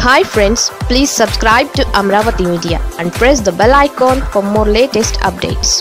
Hi friends please subscribe to Amaravati media and press the bell icon for more latest updates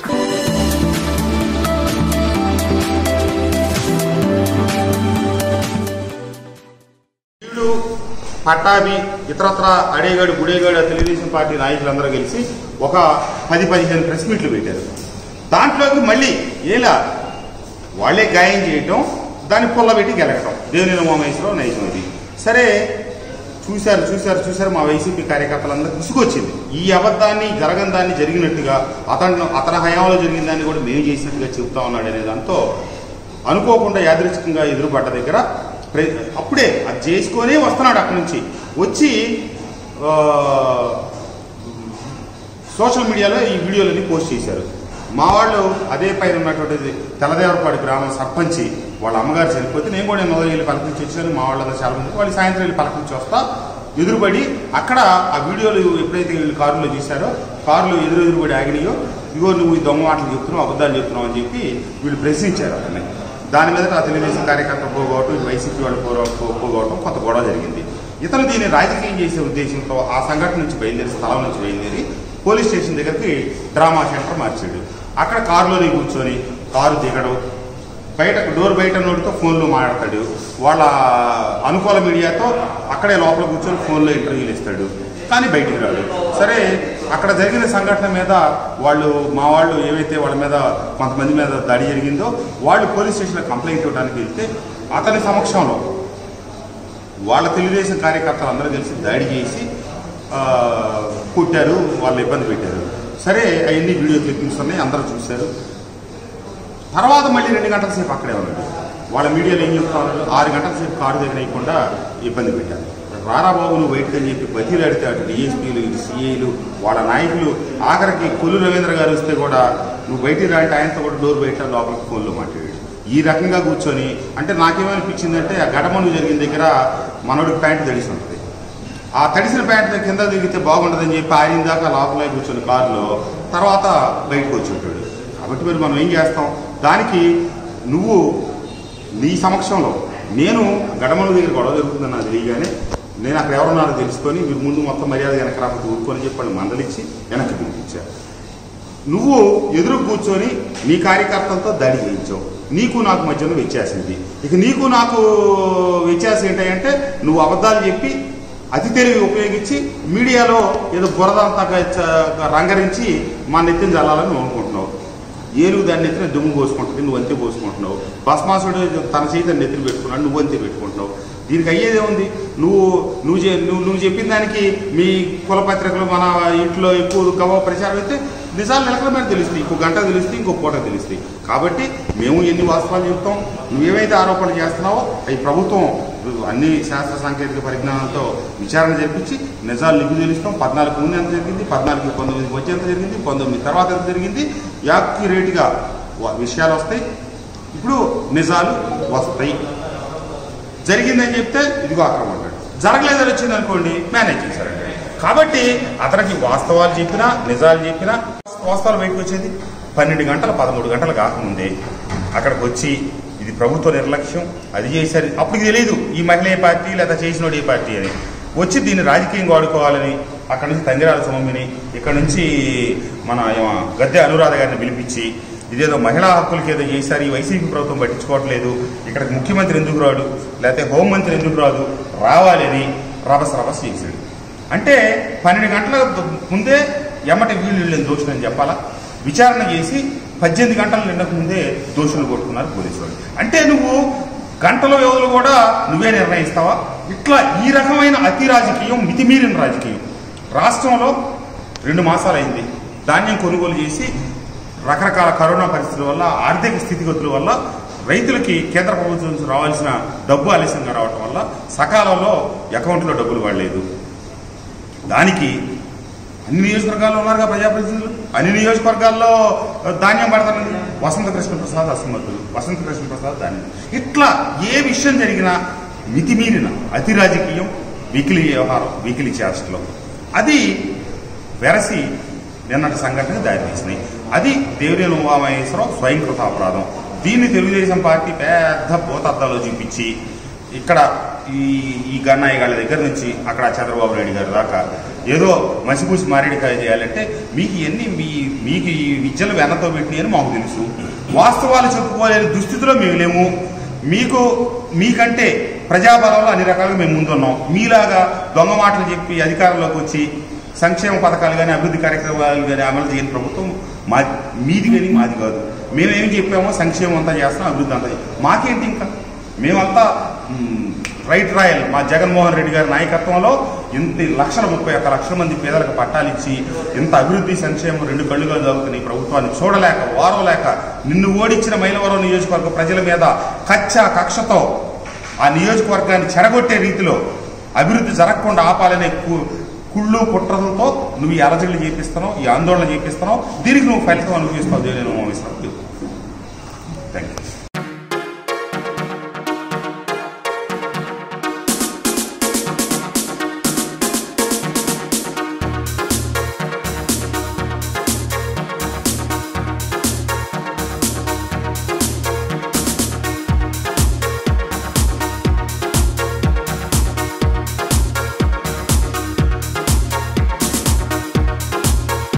వీళ్ళు పట్టాభి ఇతరత్ర అడేగాడు గుడేగాడు Telugu Desam party నాయకులందరూ కలిసి ఒక పది పదిహేను ప్రెస్ మీట్లు పెట్టారు దాంట్లోకి మళ్ళీ ఏలా వాళ్ళే గాయం చేయటం దాన్ని పుల్లబెట్టి గెలగటం దేవుని ఉమామేశ్వరం నైజం అది సరే చూశారు చూశారు చూశారు మా వైసీపీ కార్యకర్తలందరూ విసుగొచ్చింది ఈ అబద్ధాన్ని జరగని దాన్ని జరిగినట్టుగా అతను అతని హయాంలో జరిగిన దాన్ని కూడా మేము చేసినట్టుగా చెబుతా ఉన్నాడు అనే దాంతో అనుకోకుండా యాదృచ్ఛికంగా ఎదురుపడ్డ దగ్గర ప్రె- అప్పుడే అది చేసుకొనే వస్తున్నాడు అక్కడి నుంచి వచ్చి ఆ, సోషల్ మీడియాలో ఈ వీడియోలన్నీ పోస్ట్ చేశారు మా వాళ్ళు అదే పైన ఉన్నటువంటి తెల్లదేవరపాడు గ్రామం సర్పంచి వాళ్ళ అమ్మగారు చనిపోతే నేను కూడా మొదలు వెళ్ళి పలకరించి వచ్చాను మా వాళ్ళందరూ చాలా మంది వాళ్ళు సాయంత్రం వెళ్ళి పలకరించి వస్తా ఎదురుపడి అక్కడ ఆ వీడియోలు ఎప్పుడైతే వీళ్ళు కారులో తీశారో కారులో ఎదురు ఎదురుపడి ఆగినాయో ఇగో నువ్వు ఈ దొంగ మాటలు చెప్తున్నావు అబద్ధాలు చెప్తున్నావు అని చెప్పి వీళ్ళు ప్రశ్నించారు అతన్ని దాని మీద ఆ తెలుగుదేశం కార్యకర్త పోగొట్టం ఇటు వైసీపీ వాళ్ళు పోగొ- పో- పోగొట్టం కొంత గొడవ జరిగింది ఇతను దీన్ని రాజకీయం చేసే ఉద్దేశంతో ఆ సంఘటన నుంచి బయలుదేరి స్థలం నుంచి బయలుదేరి పోలీస్ స్టేషన్ దగ్గరికి డ్రామా సెంటర్ మార్చాడు అక్కడ కారులోనే కూర్చొని కారు దిగడం బయట డోర్ బయట నోటితో ఫోన్లో మాట్లాడతాడు వాళ్ళ అనుకూల మీడియాతో అక్కడే లోపల కూర్చొని ఫోన్లో ఇంటర్వ్యూలు ఇస్తాడు కానీ బయటికి రాడు సరే అక్కడ జరిగిన సంఘటన మీద వాళ్ళు మా వాళ్ళు ఏవైతే వాళ్ళ మీద కొంతమంది మీద దాడి జరిగిందో వాళ్ళు పోలీస్ స్టేషన్లో కంప్లైంట్ ఇవ్వడానికి వెళ్తే అతని సమక్షంలో వాళ్ళ తెలుగుదేశం కార్యకర్తలు అందరూ కలిసి దాడి చేసి ఆ, కొట్టారు వాళ్ళు ఇబ్బంది పెట్టారు సరే అవన్నీ వీడియో క్లిప్పింగ్స్ ఉన్నాయి అందరూ చూశారు తర్వాత మళ్ళీ రెండు గంటల సేపు అక్కడే ఉన్నాడు వాళ్ళ మీడియాలో ఏం చెప్తున్నారు ఆరు గంటల సేపు కారు దగ్గరైకుండా ఇబ్బంది పెట్టారు రారా బాబు నువ్వు బయటకు అని చెప్పి బతిలాడితే అటు డిఎస్పీలు ఇటు సిఐలు వాళ్ళ నాయకులు ఆఖరికి కొల్లు రవీంద్ర గారు వస్తే కూడా నువ్వు బయటికి రా అంటే ఆయనతో కూడా డోర్ బయట లోపలికి ఫోన్లో మాట్లాడాడు ఈ రకంగా కూర్చొని అంటే నాకేమనిపించిందంటే ఆ గడమను జరిగిన దగ్గర మనోడికి ప్యాంటు తడిసి ఉంటుంది ఆ తడిసిన ప్యాంట్ దగ్గర కింద దిగితే బాగుండదని చెప్పి ఆయన దాకా లోపలే కూర్చొని కారులో తర్వాత బయటకు వచ్చి ఉంటాడు కాబట్టి మరి మనం ఏం చేస్తాం దానికి నువ్వు నీ సమక్షంలో నేను గడమల దగ్గర గొడవ జరుగుతుందని నాకు తెలియగానే నేను అక్కడ ఎవరున్నారో తెలుసుకొని మీరు ముందు మొత్తం మర్యాద వెనక రాకపోతే ఊరుకొని చెప్పి వాళ్ళు మందలిచ్చి వెనక్కి పిలిపించారు నువ్వు ఎదురు కూర్చొని నీ కార్యకర్తలతో దాడి చేయించావు నీకు నాకు మధ్యలో వ్యత్యాసింది ఇక నీకు నాకు వ్యత్యాసం ఏంటంటే నువ్వు అబద్ధాలు చెప్పి అతి తెలివి ఉపయోగించి మీడియాలో ఏదో బురదంతా గ- రంగరించి మా నెత్తిన చల్లాలని నువ్వు అనుకుంటున్నావు ఏనుగు దాన్ని నెత్తిన దుమ్ము పోసుకుంటుంది నువ్వు అంతే పోసుకుంటున్నావు భస్మాసుడు తన చేతి నెత్తిన పెట్టుకున్నాడు నువ్వు అంతే పెట్టుకుంటున్నావు దీనికి అయ్యేదే ఉంది నువ్వు నువ్వు చే- నువ్వు నువ్వు చెప్పిన దానికి మీ కుల పత్రికలు మన ఇంట్లో ఎక్కువ గవ ప్రచారం అయితే నిజాలు నెలకల మీద తెలుస్తాయి ఇంకో గంట తెలుస్తాయి ఇంకో పూట తెలుస్తాయి కాబట్టి మేము ఎన్ని వాస్తవాలు చెప్తాం నువ్వేమైతే ఆరోపణలు చేస్తున్నావో అవి ప్రభుత్వం అన్ని శాస్త్ర సాంకేతిక పరిజ్ఞానంతో విచారణ జరిపించి నిజాలు లిపి తెలుస్తాం పద్నాలుగు ముందు ఎంత జరిగింది పద్నాలుగు పంతొమ్మిది వచ్చి ఎంత జరిగింది పంతొమ్మిది తర్వాత ఎంత జరిగింది యాక్యురేట్గా వ- విషయాలు వస్తాయి ఇప్పుడు నిజాలు వస్తాయి జరిగిందని చెప్తే ఇదిగో అక్రమం అంటాడు జరగలేదని వచ్చింది అనుకోండి మేనేజ్ చేశారండి కాబట్టి అతనికి వాస్తవాలు చెప్పినా నిజాలు చెప్పినా వాస్తవాలు బయటకు వచ్చేది పన్నెండు గంటల పదమూడు గంటలు కాకముందే అక్కడికి వచ్చి ఇది ప్రభుత్వ నిర్లక్ష్యం అది చేశారు అప్పుడు తెలియదు ఈ మహిళ ఏ పార్టీ లేదా చేసినోడు ఏ పార్టీ అని వచ్చి దీన్ని రాజకీయంగా వాడుకోవాలని అక్కడ నుంచి తంగిరాల సొమ్మిని ఇక్కడ నుంచి మన ఏమ గద్దె అనురాధ గారిని పిలిపించి ఇదేదో మహిళా హక్కులకి ఏదో చేశారు ఈ వైసీపీ ప్రభుత్వం పట్టించుకోవట్లేదు ఇక్కడికి ముఖ్యమంత్రి ఎందుకు రాడు లేకపోతే హోంమంత్రి ఎందుకు రాదు రావాలని రభస రభస చేశాడు అంటే పన్నెండు గంటల ముందే ఎమ్మటి వీళ్ళు వీళ్ళని దోషులని చెప్పాలా విచారణ చేసి పద్దెనిమిది గంటల నిండక ముందే దోషులు కొట్టుకున్నారు పోలీసు వాళ్ళు అంటే నువ్వు గంటల వ్యవధులు కూడా నువ్వే నిర్ణయిస్తావా ఇట్లా ఈ రకమైన అతి రాజకీయం మితిమీరిన రాజకీయం రాష్ట్రంలో రెండు మాసాలు అయింది ధాన్యం కొనుగోలు చేసి రకరకాల కరోనా పరిస్థితుల వల్ల ఆర్థిక స్థితిగతుల వల్ల రైతులకి కేంద్ర ప్రభుత్వం నుంచి రావాల్సిన డబ్బు ఆలస్యంగా రావటం వల్ల సకాలంలో అకౌంట్లో డబ్బులు పడలేదు దానికి అన్ని నియోజకవర్గాల్లో ఉన్నారుగా ప్రజాప్రతినిధులు అన్ని నియోజకవర్గాల్లో ధాన్యం పడుతున్నది వసంత కృష్ణ ప్రసాద్ అసమర్థులు వసంత కృష్ణ ప్రసాద్ ధాన్యం ఇట్లా ఏ విషయం జరిగినా మితిమీరిన అతి రాజకీయం వీకిలి వ్యవహారం వీకిలి చేష్టలో అది వెరసి నిన్నటి సంఘటన దారితీసినాయి అది దేవినేని ఉమామహేశ్వరరావు స్వయంకృత అపరాధం దీన్ని తెలుగుదేశం పార్టీ పెద్ద భూతద్దాలో చూపించి ఇక్కడ ఈ ఈ గన్నయ్య గారి దగ్గర నుంచి అక్కడ చంద్రబాబు నాయుడు గారి దాకా ఏదో మసిపూసి మారేడికాయ చేయాలంటే మీకు ఇవన్నీ మీ మీకు ఈ విద్యలు వెన్నతో పెట్టినాయని మాకు తెలుసు వాస్తవాలు చెప్పుకోలేని దుస్థితిలో మేము లేము మీకు మీకంటే ప్రజాబలంలో అన్ని రకాలుగా మేము ముందున్నాం మీలాగా దొంగ మాటలు చెప్పి అధికారంలోకి వచ్చి సంక్షేమ పథకాలు కానీ అభివృద్ధి కార్యక్రమాలు కానీ అమలు చేయని ప్రభుత్వం మా మీది కానీ మాది కాదు మేమేం చెప్పామో సంక్షేమం అంతా చేస్తాం అభివృద్ధి అంతా చేస్తాం. మాకేంటి ఇంకా మేమంతా మ్, రైట్ రాయల్ మా జగన్మోహన్ రెడ్డి గారి నాయకత్వంలో ఇంత లక్షల ముప్పై ఒక్క లక్షల మంది పేదలకు పట్టాలిచ్చి ఇంత అభివృద్ధి సంక్షేమం రెండు కళ్ళుగా జరుగుతున్న ఈ ప్రభుత్వాన్ని చూడలేక ఓరవలేక నిన్ను ఓడించిన మైలవరం నియోజకవర్గ ప్రజల మీద కచ్చ కక్షతో ఆ నియోజకవర్గాన్ని చెడగొట్టే రీతిలో అభివృద్ధి జరగకుండా ఆపాలనే కు- కుళ్ళు కుట్రలతో నువ్వు ఈ అలజడులు చేపిస్తున్నావు ఈ ఆందోళన చేపిస్తున్నావు దీనికి నువ్వు ఫలితం అనుభవిస్తావు నేను నమ్మవిస్తాను